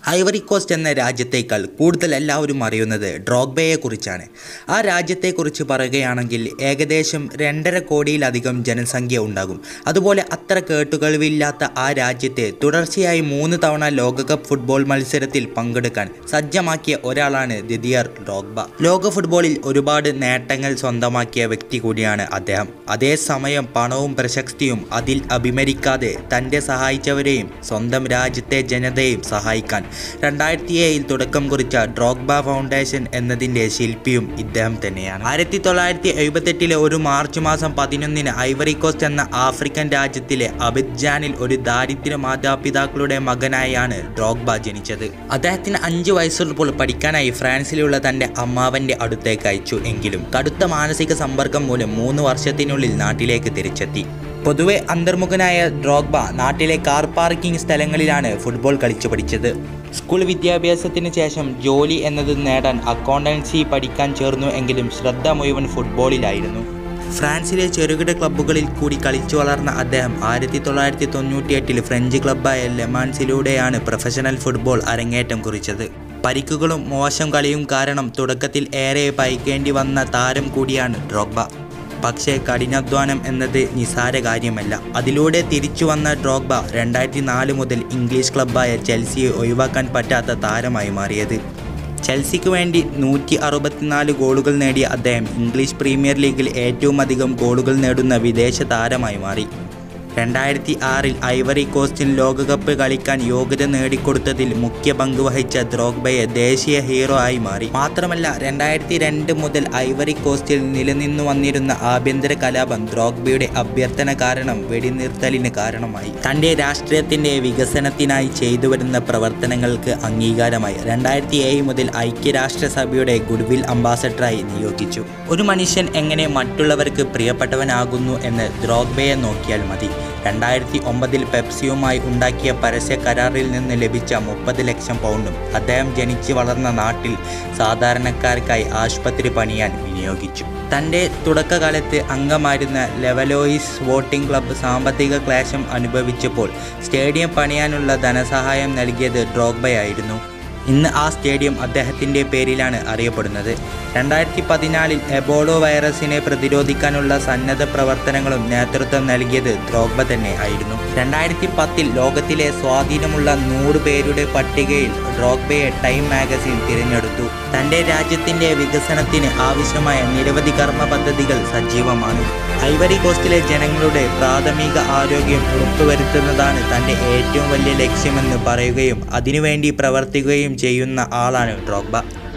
Ivory Coast എന്ന രാജ്യത്തേക്കാൾ കൂടുതൽ എല്ലാവരും അറിയുന്നത് ഡ്രോഗ്ബയെ കുറിച്ചാണ് ആ രാജ്യത്തെക്കുറിച്ച് പറയുകയാണെങ്കിൽ ഏകദേശം രണ്ടര കോടിയിലധികം ജനസംഖ്യ ഉണ്ടാകും അതുപോലെ അത്ര കേട്ടുകേൾവില്ലാത്ത ആ രാജ്യത്തെ തുടർച്ചയായി മൂന്ന് തവണ ലോകകപ്പ് ഫുട്ബോൾ മത്സരത്തിൽ പങ്കെടുക്കാൻ സജ്ജമാക്കിയ ഒരാളാണ് ദിദിയർ ഡ്രോഗ്ബ ലോക ഫുട്ബോളിൽ ഒരുപാട് നേട്ടങ്ങൾ സ്വന്തമാക്കിയ വ്യക്തി കൂടിയാണ് അദ്ദേഹം അതേസമയം പണവും പ്രശസ്തിയും അതിൽ അഭിമരിക്കാതെ തൻ്റെ സഹായിച്ചവരെയും സ്വന്തം രാജ്യത്തെ ജനതയെയും സഹായിക്കാൻ രണ്ടായിരത്തി ഏഴിൽ തുടക്കം കുറിച്ച ഡ്രോഗ്ബ ഫൗണ്ടേഷൻ എന്നതിൻ്റെ ശില്പിയും ഇദ്ദേഹം തന്നെയാണ് ആയിരത്തി തൊള്ളായിരത്തി എഴുപത്തെട്ടിലെ ഒരു മാർച്ച് മാസം പതിനൊന്നിന് ഐവറി കോസ്റ്റ് എന്ന ആഫ്രിക്കൻ രാജ്യത്തിലെ അബിദ്ജാനിൽ ഒരു ദാരിദ്ര്യ മാതാപിതാക്കളുടെ മകനായാണ് ഡ്രോഗ്ബ ജനിച്ചത് അദ്ദേഹത്തിന് അഞ്ച് വയസ്സുള്ളപ്പോൾ പഠിക്കാനായി ഫ്രാൻസിലുള്ള തൻ്റെ അമ്മാവൻ്റെ അടുത്തേക്ക് അയച്ചു എങ്കിലും കടുത്ത മാനസിക സമ്പർക്കം മൂലം മൂന്ന് വർഷത്തിനുള്ളിൽ നാട്ടിലേക്ക് തിരിച്ചെത്തി പൊതുവെ അന്തർമുഖനായ ഡ്രോഗ്ബ നാട്ടിലെ കാർ പാർക്കിംഗ് സ്ഥലങ്ങളിലാണ് ഫുട്ബോൾ കളിച്ചു പഠിച്ചത് സ്കൂൾ വിദ്യാഭ്യാസത്തിന് ശേഷം ജോലി എന്നത് നേടാൻ അക്കൗണ്ടൻസി പഠിക്കാൻ ചേർന്നു എങ്കിലും ശ്രദ്ധ മുഴുവൻ ഫുട്ബോളിലായിരുന്നു ഫ്രാൻസിലെ ചെറുകിട ക്ലബ്ബുകളിൽ കൂടി കളിച്ചു വളർന്ന അദ്ദേഹം ആയിരത്തി തൊള്ളായിരത്തി തൊണ്ണൂറ്റിയെട്ടിൽ ഫ്രഞ്ച് ക്ലബ്ബായ ലെമാൻസിലൂടെയാണ് പ്രൊഫഷണൽ ഫുട്ബോൾ അരങ്ങേറ്റം കുറിച്ചത് പരിക്കുകളും മോശം കളിയും കാരണം തുടക്കത്തിൽ ഏറെ പയക്കേണ്ടി വന്ന താരം കൂടിയാണ് ഡ്രോഗ്ബ പക്ഷേ കഠിനാധ്വാനം എന്നത് നിസാര കാര്യമല്ല അതിലൂടെ തിരിച്ചു വന്ന ഡ്രോഗ്ബ രണ്ടായിരത്തി നാല് മുതൽ ഇംഗ്ലീഷ് ക്ലബ്ബായ ചെൽസിയെ ഒഴിവാക്കാൻ പറ്റാത്ത താരമായി മാറിയത് ചെൽസിക്ക് വേണ്ടി നൂറ്റി അറുപത്തിനാല് ഗോളുകൾ നേടിയ അദ്ദേഹം ഇംഗ്ലീഷ് പ്രീമിയർ ലീഗിൽ ഏറ്റവും അധികം ഗോളുകൾ നേടുന്ന വിദേശ താരമായി മാറി രണ്ടായിരത്തി ആറിൽ ഐവറി കോസ്റ്റിൽ ലോകകപ്പ് കളിക്കാൻ യോഗ്യത നേടിക്കൊടുത്തതിൽ മുഖ്യ പങ്ക് വഹിച്ച ദ്രോഗ്ബയെ ദേശീയ ഹീറോ ആയി മാറി മാത്രമല്ല രണ്ടായിരത്തി രണ്ട് മുതൽ ഐവറി കോസ്റ്റിൽ നിലനിന്നു വന്നിരുന്ന ആഭ്യന്തര കലാപം ദ്രോഗ്ബയുടെ അഭ്യർത്ഥന കാരണം വെടിനിർത്തലിന് കാരണമായി തൻ്റെ രാഷ്ട്രീയത്തിൻ്റെ വികസനത്തിനായി ചെയ്തു വരുന്ന പ്രവർത്തനങ്ങൾക്ക് അംഗീകാരമായി രണ്ടായിരത്തി ഏഴ് മുതൽ ഐക്യരാഷ്ട്രസഭയുടെ ഗുഡ്വിൽ അംബാസഡറായി നിയോഗിച്ചു ഒരു മനുഷ്യൻ എങ്ങനെ മറ്റുള്ളവർക്ക് പ്രിയപ്പെട്ടവനാകുന്നു എന്ന് ദ്രോഗ്ബയെ നോക്കിയാൽ മതി രണ്ടായിരത്തി ഒമ്പതിൽ പെപ്സിയുമായി ഉണ്ടാക്കിയ പരസ്യ കരാറിൽ നിന്ന് ലഭിച്ച മുപ്പത് ലക്ഷം പൗണ്ടും അദ്ദേഹം ജനിച്ചു വളർന്ന നാട്ടിൽ സാധാരണക്കാർക്കായി ആശുപത്രി പണിയാൻ വിനിയോഗിച്ചു തൻ്റെ തുടക്കകാലത്ത് അംഗമായിരുന്ന ലെവലോയിസ് വോട്ടിംഗ് ക്ലബ്ബ് സാമ്പത്തിക ക്ലേശം അനുഭവിച്ചപ്പോൾ സ്റ്റേഡിയം പണിയാനുള്ള ധനസഹായം നൽകിയത് ഡ്രോഗ്ബയായിരുന്നു ഇന്ന് ആ സ്റ്റേഡിയം അദ്ദേഹത്തിൻ്റെ പേരിലാണ് അറിയപ്പെടുന്നത് രണ്ടായിരത്തി പതിനാലിൽ എബോളോ വൈറസിനെ പ്രതിരോധിക്കാനുള്ള സന്നദ്ധ പ്രവർത്തനങ്ങളും നേതൃത്വം നൽകിയത് ദ്രോഗ്ബ തന്നെ ആയിരുന്നു രണ്ടായിരത്തി പത്തിൽ ലോകത്തിലെ സ്വാധീനമുള്ള നൂറ് പേരുടെ പട്ടികയിൽ ഡ്രോഗ്ബയെ ടൈം മാഗസിൻ തിരഞ്ഞെടുത്തു തൻ്റെ രാജ്യത്തിൻ്റെ വികസനത്തിന് ആവശ്യമായ നിരവധി കർമ്മ പദ്ധതികൾ സജീവമാണ് ഐവറി കോസ്റ്റിലെ ജനങ്ങളുടെ പ്രാഥമിക ആരോഗ്യം ഉറപ്പുവരുത്തുന്നതാണ് തൻ്റെ ഏറ്റവും വലിയ ലക്ഷ്യമെന്ന് പറയുകയും അതിനുവേണ്ടി പ്രവർത്തിക്കുകയും ചെയ്യുന്ന ആളാണ് ഡ്രോഗ്ബ